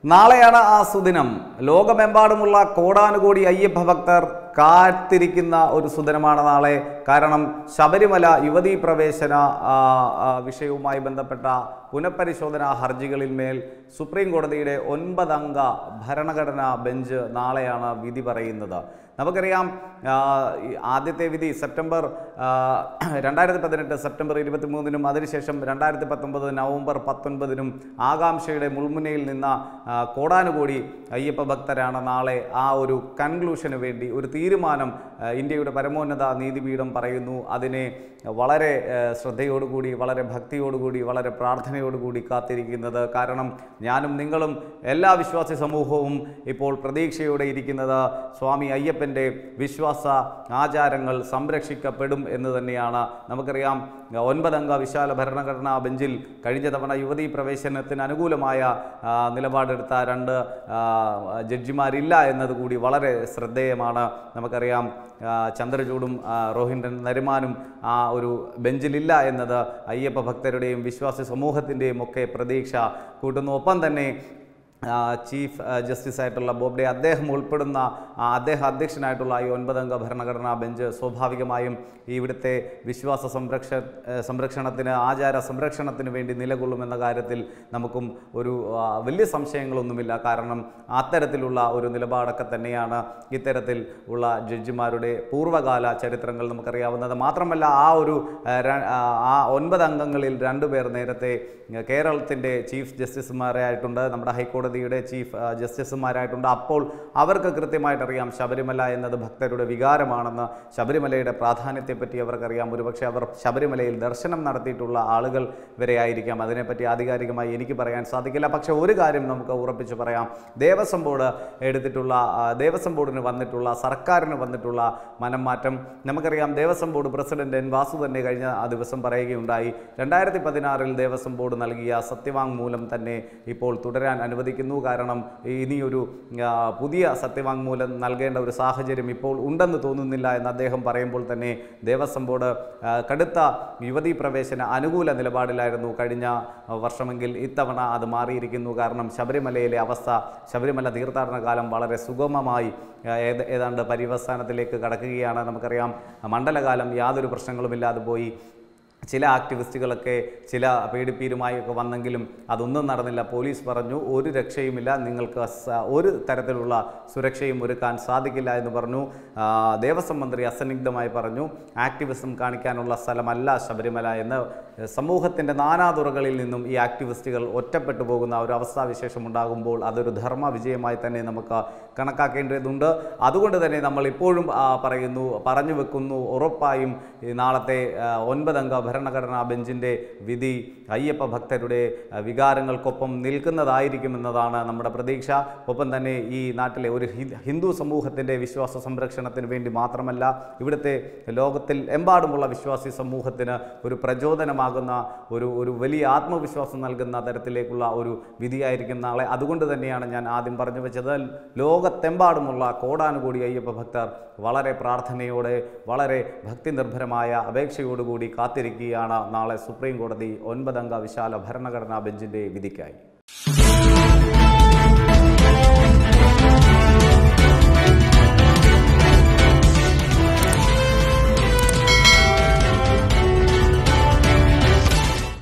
നാളെയാണ് ആ സുദിനം ലോകമെമ്പാടുമുള്ള കോടാനുകോടി അയ്യപ്പ ഭക്തർ കാത്തിരിക്കുന്ന ഒരു സുദിനമാണ് നാളെ കാരണം ശബരിമല യുവതീ പ്രവേശന ആ, ആ, വിഷയവുമായി ബന്ധപ്പെട്ട പുനഃപരിശോധനാ ഹർജികളിൽ മേൽ സുപ്രീം കോടതിയുടെ ഒൻപതംഗ ഭരണഘടനാ ബെഞ്ച് നാളെയാണ് വിധി പറയുന്നത് നമുക്കറിയാം ആ, ഈ ആദ്യത്തെ വിധി സെപ്റ്റംബർ രണ്ടായിരത്തി പതിനെട്ട് സെപ്റ്റംബർ ഇരുപത്തി മൂന്നിനും അതിനുശേഷം രണ്ടായിരത്തി പത്തൊമ്പത് നവംബർ പത്തൊൻപതിനും ആകാംക്ഷയുടെ മുൾമുനയിൽ നിന്ന ആ, കോടാനുകോടി അയ്യപ്പ ഭക്തരാണ് നാളെ ആ ഒരു കൺക്ലൂഷന് വേണ്ടി ഒരു തീരുമാനം ആ, ഇന്ത്യയുടെ പരമോന്നത നീതിപീഠം പറയുന്നു അതിനെ വളരെ ആ, ശ്രദ്ധയോടുകൂടി വളരെ ഭക്തിയോടുകൂടി വളരെ പ്രാർത്ഥനയോടുകൂടി കാത്തിരിക്കുന്നത് കാരണം ഞാനും നിങ്ങളും എല്ലാ വിശ്വാസി സമൂഹവും ഇപ്പോൾ പ്രതീക്ഷയോടെ ഇരിക്കുന്നത് സ്വാമി അയ്യപ്പൻ്റെ വിശ്വാസ ആചാരങ്ങൾ സംരക്ഷിക്കപ്പെടും എന്ന് തന്നെയാണ് നമുക്കറിയാം ഒൻപതംഗ വിശാല ഭരണഘടനാ ബെഞ്ചിൽ കഴിഞ്ഞ തവണ യുവതീ പ്രവേശനത്തിന് അനുകൂലമായ ആ, നിലപാടെടുത്ത രണ്ട് ആ, ജഡ്ജിമാരില്ല എന്നതുകൂടി വളരെ ശ്രദ്ധേയമാണ് നമുക്കറിയാം ആ, ചന്ദ്രചൂഡും ആ, റോഹിൻഡൻ നരിമാനും ആ ഒരു ബെഞ്ചിലില്ല എന്നത് അയ്യപ്പ ഭക്തരുടെയും വിശ്വാസി സമൂഹത്തിൻ്റെയും ഒക്കെ പ്രതീക്ഷ കൂട്ടുന്നു ഒപ്പം തന്നെ ആ, ചീഫ് ആ, ജസ്റ്റിസ് ആയിട്ടുള്ള ബോബ്ഡെ അദ്ദേഹം ഉൾപ്പെടുന്ന ആ, അദ്ദേഹം അധ്യക്ഷനായിട്ടുള്ള ഈ ഒൻപതംഗ ഭരണഘടനാ ബെഞ്ച് സ്വാഭാവികമായും ഇവിടുത്തെ വിശ്വാസ സംരക്ഷ ഏ, സംരക്ഷണത്തിന് ആചാര സംരക്ഷണത്തിന് വേണ്ടി നിലകൊള്ളുമെന്ന കാര്യത്തിൽ നമുക്കും ഒരു ആ, വലിയ സംശയങ്ങളൊന്നുമില്ല കാരണം അത്തരത്തിലുള്ള ഒരു നിലപാടൊക്കെ തന്നെയാണ് ഇത്തരത്തിൽ ഉള്ള ജഡ്ജിമാരുടെ പൂർവ്വകാല ചരിത്രങ്ങൾ നമുക്കറിയാവുന്നത് മാത്രമല്ല ആ ഒരു ആ, ര- ആ, ആ ഒൻപത് അംഗങ്ങളിൽ രണ്ടുപേർ നേരത്തെ കേരളത്തിൻ്റെ ചീഫ് ജസ്റ്റിസുമാരായിട്ടുണ്ട് നമ്മുടെ ഹൈക്കോടതിയുടെ ചീഫ് ആ, ജസ്റ്റിസുമാരായിട്ടുണ്ട് അപ്പോൾ അവർക്ക് കൃത്യമായിട്ട് അറിയാം ശബരിമല എന്നത് ഭക്തരുടെ വികാരമാണെന്ന് ശബരിമലയുടെ പ്രാധാന്യത്തെപ്പറ്റി അവർക്കറിയാം ഒരുപക്ഷെ അവർ ശബരിമലയിൽ ദർശനം നടത്തിയിട്ടുള്ള ആളുകൾ വരെ ആയിരിക്കാം അതിനെപ്പറ്റി ആധികാരികമായി എനിക്ക് പറയാൻ സാധിക്കില്ല പക്ഷേ ഒരു കാര്യം നമുക്ക് ഉറപ്പിച്ച് പറയാം ദേവസ്വം ബോർഡ് എടുത്തിട്ടുള്ള ആ, ദേവസ്വം ബോർഡിന് വന്നിട്ടുള്ള സർക്കാരിന് വന്നിട്ടുള്ള മനം മാറ്റം നമുക്കറിയാം Devaswom board president N Vasu തന്നെ കഴിഞ്ഞ ആ ദിവസം പറയുകയുണ്ടായി രണ്ടായിരത്തി പതിനാറിൽ ദേവസ്വം ബോർഡ് നൽകിയ സത്യവാങ്മൂലം തന്നെ ഇപ്പോൾ തുടരാൻ അനുവദിക്കുന്നു കാരണം ഇനിയൊരു ആ, പുതിയ സത്യവാങ്മൂലം നൽകേണ്ട ഒരു സാഹചര്യം ഇപ്പോൾ ഉണ്ടെന്ന് തോന്നുന്നില്ല എന്ന് അദ്ദേഹം പറയുമ്പോൾ തന്നെ ദേവസ്വം ബോർഡ് ആ, കടുത്ത യുവതീ പ്രവേശന അനുകൂല നിലപാടിലായിരുന്നു കഴിഞ്ഞ വർഷമെങ്കിൽ ഇത്തവണ അത് മാറിയിരിക്കുന്നു കാരണം ശബരിമലയിലെ അവസ്ഥ ശബരിമല തീർത്ഥാടന കാലം വളരെ സുഗമമായി ആ, ഏത ഏതാണ്ട് പര്യവസാനത്തിലേക്ക് കടക്കുകയാണ് നമുക്കറിയാം മണ്ഡലകാലം യാതൊരു പ്രശ്നങ്ങളുമില്ലാതെ പോയി ചില ആക്ടിവിസ്റ്റുകളൊക്കെ ചില പീഡിപ്പീരുമായൊക്കെ വന്നെങ്കിലും അതൊന്നും നടന്നില്ല പോലീസ് പറഞ്ഞു ഒരു രക്ഷയുമില്ല നിങ്ങൾക്ക് സ- ഒരു തരത്തിലുള്ള സുരക്ഷയും ഒരുക്കാൻ സാധിക്കില്ല എന്ന് പറഞ്ഞു ആ, ദേവസ്വം മന്ത്രി അസന്നിഗ്ധമായി പറഞ്ഞു ആക്ടിവിസം കാണിക്കാനുള്ള സ്ഥലമല്ല ശബരിമല എന്ന് സമൂഹത്തിൻ്റെ നാനാതുറകളിൽ നിന്നും ഈ ആക്ടിവിസ്റ്റുകൾ ഒറ്റപ്പെട്ടു പോകുന്ന ഒരു അവസ്ഥാവിശേഷം ഉണ്ടാകുമ്പോൾ അതൊരു ധർമ്മ വിജയമായി തന്നെ നമുക്ക് കണക്കാക്കേണ്ടതുണ്ട് അതുകൊണ്ട് തന്നെ നമ്മൾ ഇപ്പോഴും ആ, പറയുന്നു പറഞ്ഞു വെക്കുന്നു ഉറപ്പായും ഈ നാളത്തെ ആ, ഒൻപതംഗ ഭരണഘടനാ ബെഞ്ചിൻ്റെ വിധി അയ്യപ്പ ഭക്തരുടെ ആ, വികാരങ്ങൾക്കൊപ്പം നിൽക്കുന്നതായിരിക്കുമെന്നതാണ് നമ്മുടെ പ്രതീക്ഷ ഒപ്പം തന്നെ ഈ നാട്ടിലെ ഒരു ഹി- ഹിന്ദു സമൂഹത്തിൻ്റെ വിശ്വാസ സംരക്ഷണത്തിന് വേണ്ടി മാത്രമല്ല ഇവിടുത്തെ ലോകത്തിൽ എമ്പാടുമുള്ള വിശ്വാസി സമൂഹത്തിന് ഒരു പ്രചോദനമാകുന്ന ഒരു ഒരു വലിയ ആത്മവിശ്വാസം നൽകുന്ന തരത്തിലേക്കുള്ള ഒരു വിധിയായിരിക്കും നാളെ അതുകൊണ്ട് തന്നെയാണ് ഞാൻ ആദ്യം പറഞ്ഞു വെച്ചത് ലോകത്തെമ്പാടുമുള്ള കോടാനുകൂടി അയ്യപ്പ ഭക്തർ വളരെ പ്രാർത്ഥനയോടെ വളരെ ഭക്തി നിർഭരമായ അപേക്ഷയോടുകൂടി കാത്തിരിക്കുകയാണ് നാളെ സുപ്രീം കോടതി ഒൻപതംഗ വിശാല ഭരണഘടനാ ബെഞ്ചിൻ്റെ വിധിക്കായി